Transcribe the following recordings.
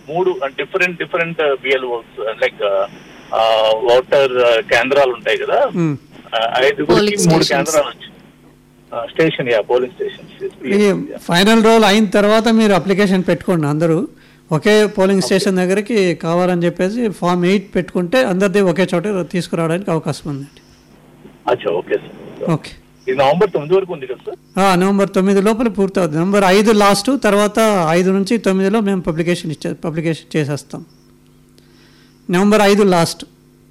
మూడు different different BLOs like voter కేంద్రాలు ఉంటాయి కదా ఉమ్. ఆ, ఐదుగురికి Polling మూడు stations. కేంద్రాలు వచ్చాయి స్టేషన్ యా పోలింగ్ స్టేషన్ ఇది ఫైనల్ రోల్ అయిన తర్వాత మీరు అప్లికేషన్ పెట్టుకోండి అందరూ ఒకే పోలింగ్ స్టేషన్ దగ్గరికి కావాలని చెప్పేసి ఫామ్ ఎయిట్ పెట్టుకుంటే అందరిది ఒకే చోట తీసుకురావడానికి అవకాశం ఉందండి అచ్చా ఓకే సార్ ఓకే ఇది నవంబర్ తొమ్మిది వరకు ఉంది కదా సార్ ఆ, నవంబర్ తొమ్మిది లోపల పూర్తవుతుంది నవంబర్ ఐదు లాస్ట్ తర్వాత ఐదు నుంచి తొమ్మిదిలో మేము పబ్లికేషన్ ఇచ్చే పబ్లికేషన్ చేసేస్తాం నవంబర్ ఐదు లాస్ట్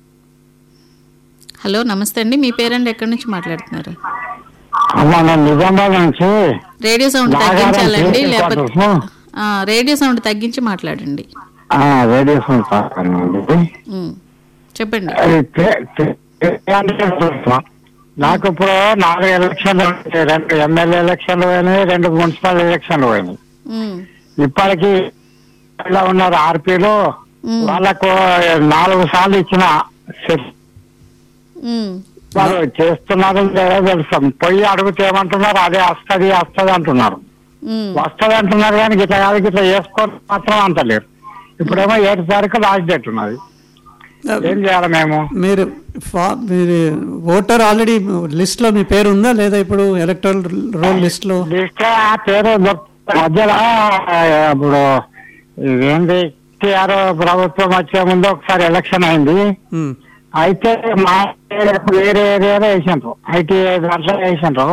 హలో నమస్తే అండి మీ పేరెంట్ ఎక్కడి నుంచి మాట్లాడుతున్నారు అమ్మా నేను నిజామాబాద్ నుంచి రేడియో సౌండ్ నాగారం తగ్గించాలండి చేసి లేకపోతే క్వార్టర్స్. ఆ, రేడియో సౌండ్ తగ్గించి మాట్లాడండి ఆ, రేడియేషన్ పాకండి ఉమ్, చెప్పండి నాకు ఇప్పుడు నాలుగు ఎలక్షన్లు వచ్చాయి. రెండు ఎమ్మెల్యే ఎలక్షన్లు పోయినాయి రెండు మున్సిపల్ ఎలక్షన్లు పోయినాయి ఉమ్, ఇప్పటికి ఇలా ఉన్నారు ఆర్పీలు ఉమ్, వాళ్ళకు నాలుగు సార్లు ఇచ్చిన సెట్ ఉమ్, వాళ్ళు చేస్తున్నారు లేదో తెలుస్తాం పోయి అడిగితే ఏమంటున్నారు అదే వస్తది వస్తది అంటున్నారు ఉమ్. వస్తది అంటున్నారు కానీ గిట్లా కాదు గిట్లా చేసుకోవడం మాత్రం అంటలేరు ఇప్పుడేమో ఏడు తారీఖు లాస్ట్ డేట్ ఉన్నది ఏం చేయాలి మేము మీరు ఫా మీరు ఓటర్ ఆల్రెడీ లిస్ట్లో మీ పేరు ఉందా లేదా ఇప్పుడు ఎలక్టరల్ రోల్ లిస్ట్లో లిస్ట్ ఆ పేరు దొరుకు- మధ్యలో ఇప్పుడు ఇదేంటి టీఆర్ ప్రభుత్వం వచ్చే ముందు ఒకసారి ఎలక్షన్ అయింది ఉమ్. అయితే మా ఏరియా- వేరే ఏరియాలో వేసిండ్రు ఐటీ దాంట్లో వేసిండ్రు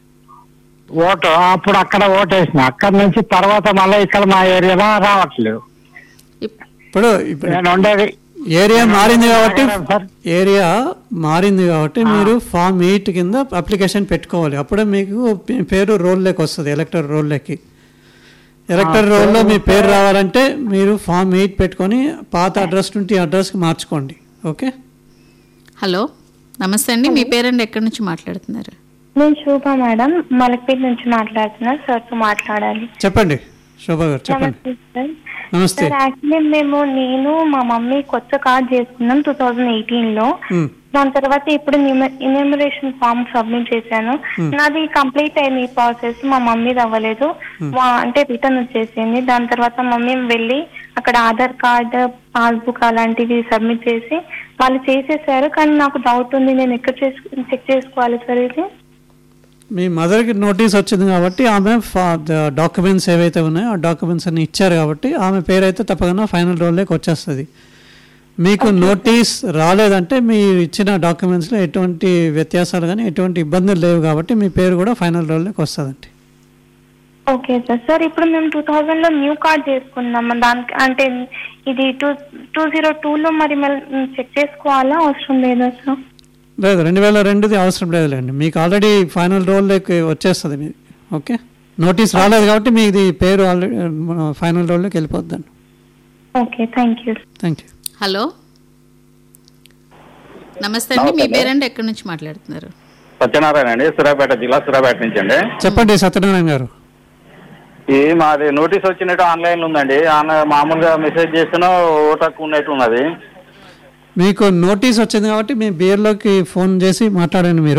ఓటు అప్పుడు అక్కడ ఓటు వేసిన అక్కడ నుంచి తర్వాత మళ్ళీ ఇక్కడ మా ఏరియాలో రావట్లేదు ఇప్- ఇప్పుడు ఇప్పుడు నేను ఉండేది ఏరియా మారింది కాబట్టి సార్ ఏరియా మారింది కాబట్టి మీరు ఫామ్ ఎయిట్ కింద అప్లికేషన్ పెట్టుకోవాలి అప్పుడే మీకు మీ పేరు రోల్లోకి వస్తుంది ఎలక్టర్ రోల్లోకి ఎలక్టర్ రోల్లో మీ పేరు రావాలంటే మీరు ఫామ్ ఎయిట్ పెట్టుకొని పాత అడ్రస్ నుండి ఈ అడ్రస్కి మార్చుకోండి ఓకే హలో నమస్తే అండి మీ పేరెంట్ ఎక్కడి నుంచి మాట్లాడుతున్నారు నేను శోభ మేడం మలక్పేట నుంచి మాట్లాడుతున్నా సార్తో మాట్లాడాలి చెప్పండి శోభా గారు చెప్పండి నమస్తే సార్ నమస్తే సార్ యాక్చువల్లీ మేము నేను మా మమ్మీ కొత్త కార్డ్ చేసుకున్నాం టూ థౌజండ్ ఎయిటీన్ లో ఉమ్, దాని తర్వాత ఇప్పుడు ఇన్యూమరేషన్ ఫామ్ సబ్మిట్ చేశాను నాది కంప్లీట్ అయింది ఈ ప్రాసెస్ మా మమ్మీది అవ్వలేదు మా- అంటే రిటర్న్ వచ్చేసింది దాని తర్వాత మమ్మీ వెళ్ళి అక్కడ ఆధార్ కార్డ్ పాస్బుక్ అలాంటివి సబ్మిట్ చేసి వాళ్ళు చేసేసారు కానీ నాకు డౌట్ ఉంది నేను ఎక్కడ చెక్ చేసుకోవాలి సార్ ఇది మీ మదర్కి నోటీస్ వచ్చింది కాబట్టి ఆమె డాక్యుమెంట్స్ ఏవైతే ఉన్నాయో ఆ డాక్యుమెంట్స్ అన్ని ఇచ్చారు కాబట్టి ఆమె పేరు అయితే తప్పకుండా ఫైనల్ రోల్లోకి వచ్చేస్తుంది మీకు నోటీస్ రాలేదంటే మీ ఇచ్చిన డాక్యుమెంట్స్లో ఎటువంటి వ్యత్యాసాలు కానీ ఎటువంటి ఇబ్బందులు లేవు కాబట్టి మీ పేరు కూడా ఫైనల్ రోల్లోకి వస్తుందండి ఓకే సార్ సార్ ఇప్పుడు మేము టూ థౌజండ్ లో న్యూ కార్డ్ చేసుకున్నాం దానికి అంటే ఇది టూ టూ జీరో టూ లో మరి చెక్ చేసుకోవాలా అవసరం లేదా సార్ లేదు రెండు వేల రెండుది అవసరం లేదులేండి మీకు ఆల్రెడీ ఫైనల్ రోల్లోకి వచ్చేస్తుంది మీది ఓకే నోటీస్ రాలేదు కాబట్టి మీది పేరు ఆల్రెడీ ఫైనల్ రోల్లోకి వెళ్ళిపోద్దండి okay thank you thank you hello నమస్తే అండి మీ పేరెంట్ ఎక్కడి నుంచి మాట్లాడుతున్నారు సత్యనారాయణ అండి సూర్యాపేట జిల్లా సూర్యాపేట నుంచి అండి చెప్పండి సత్యనారాయణ గారు ఈ మాది నోటీస్ వచ్చినట్టు ఆన్లైన్ లో ఉందండి ఆన్లైన్ మామూలుగా మెసేజ్ చేస్తున్నా ఓటకు ఉన్నట్టు ఉన్నది మీకు నోటీస్ వచ్చింది కాబట్టి మీ బిఎల్లోకి ఫోన్ చేసి మాట్లాడండి మీరు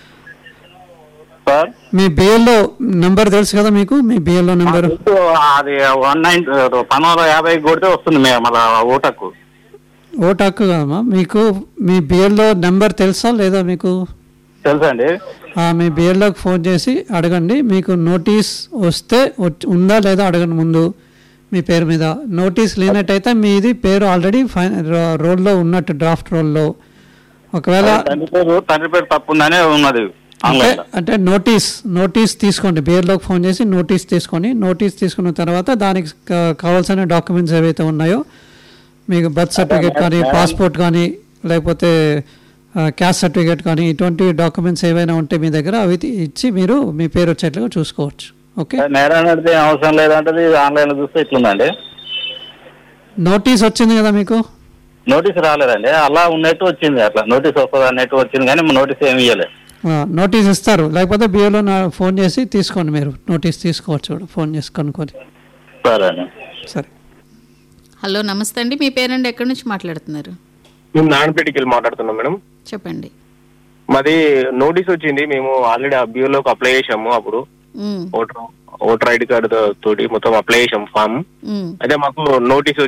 సార్ మీ బిఎల్ఓ నెంబర్ తెలుసు కదా మీకు మీ బిఎల్ఓ నెంబర్ అది వన్ నైన్ పన్నెండు యాభై కొడితే వస్తుంది మే- మళ్ళా ఓటకు ఓటు హక్కు కదమ్మా మీకు మీ బిఎల్ఓ నెంబర్ తెలుసా లేదా మీకు తెలుసండి ఆ, మీ బిఎల్ఓకి ఫోన్ చేసి అడగండి మీకు నోటీస్ వస్తే వచ్చి- ఉందా లేదా అడగండి ముందు మీ పేరు మీద నోటీస్ లేనట్టయితే మీది పేరు ఆల్రెడీ ఫైన్ రోల్లో ఉన్నట్టు డ్రాఫ్ట్ రోల్లో ఒకవేళ తండ్రి పేరు తండ్రి పేరు తప్పు ఉందనే ఉన్నది అంటే ఆన్లైన్ లో అంటే నోటీస్ నోటీస్ తీసుకోండి బియర్లోకి ఫోన్ చేసి నోటీస్ తీసుకొని నోటీస్ తీసుకున్న తర్వాత దానికి కా- కావాల్సిన డాక్యుమెంట్స్ ఏవైతే ఉన్నాయో మీకు బర్త్ సర్టిఫికేట్ కానీ పాస్పోర్ట్ కానీ లేకపోతే క్యాస్ట్ సర్టిఫికేట్ కానీ ఇటువంటి డాక్యుమెంట్స్ ఏవైనా ఉంటే మీ దగ్గర అవి తీ- ఇచ్చి మీరు మీ పేరు వచ్చేట్లుగా చూసుకోవచ్చు ఓకే నేరం నడితే అవసరం లేదంటే ఆన్లైన్ లో చూస్తే ఇట్లుందండి నోటీస్ వచ్చింది కదా మీకు నోటీస్ రాలేదండి అలా ఉన్నట్టు వచ్చింది అట్లా నోటీస్ వస్తుంది అన్నట్టు వచ్చింది కానీ నోటీస్ ఏమి ఇవ్వలేదు ఆ, నోటీస్ ఇస్తారు లేకపోతే బిఏలో ఫోన్ చేసి తీసుకోండి మీరు నోటీస్ తీసుకోవచ్చు కూడా ఫోన్ చేసి కనుక్కొని సరే అండి సరే హలో నమస్తే అండి మీ పేరెంట్ ఎక్కడి నుంచి మాట్లాడుతున్నారు మేము నారాయణపేటకి వెళ్ళి మాట్లాడుతున్నాం మేడం చెప్పండి మాది నోటీస్ వచ్చింది మేము ఆల్రెడీ ఆ బ్యూరోకి అప్లై చేసాము అప్పుడు um, voter voter ID card తోటి మొత్తం అప్లై చేసాం ఫామ్ ఉమ్, అయితే మాకు నోటీస్